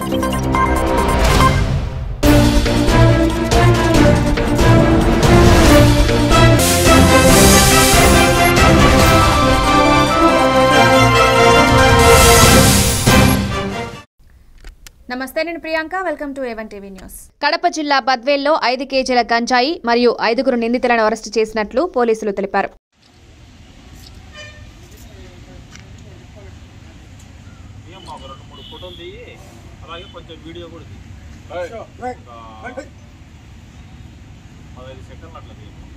నమస్తే నేను Priyanka welcome to A one TV news Kadapa జిల్లా బద్వేల్లో ఐదు కేజీల గంజాయి మరియు ఐదుగురు నిందితులను అరెస్టు చేసినట్లు పోలీసులు తెలిపారు ఏం ఒక రెండు మూడు ఫోటోలు తీయి అలాగే కొంచెం వీడియో కూడా తీయి ఒక పదహైదు సెకండ్లు అట్లా తీయి